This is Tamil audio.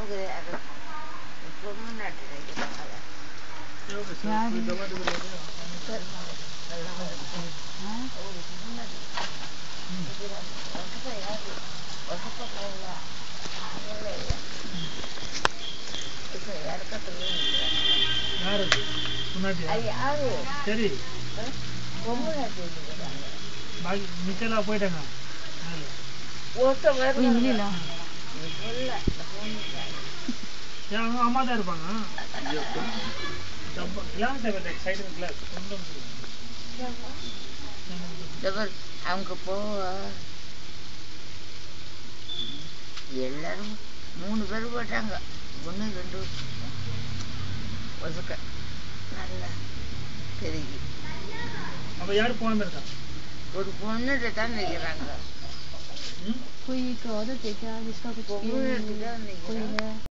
நமக்கு அது பொண்ணு நாட்டு வைக்கிறாங்க யாரு முன்னாடியா யாரு சரி பொண்ணு நாட்டு வைக்கிறாங்க பாக்கி மிச்செல்லாம் போயிட்டாங்க மேலே ஒருத்த வருது இல்ல ஏன் அவங்க அம்மா தான் இருப்பாங்க டப்பா கிளாஸ் சைடு கிளாஸ் கொண்டு டபுள் அவங்க போவ எல்லாரும் மூணு பேர் போட்டாங்க ஒன்று ரெண்டு ஒதுக்க நல்லா பெருகி அப்போ யார் போகாம இருக்கா ஒரு பொண்ணுகிட்ட தான் நிற்கிறாங்க ம் कोई एक औरत है क्या जिसका कुछ பொண்ணுகிட்ட தான் कोई நிற்கிறாங்க है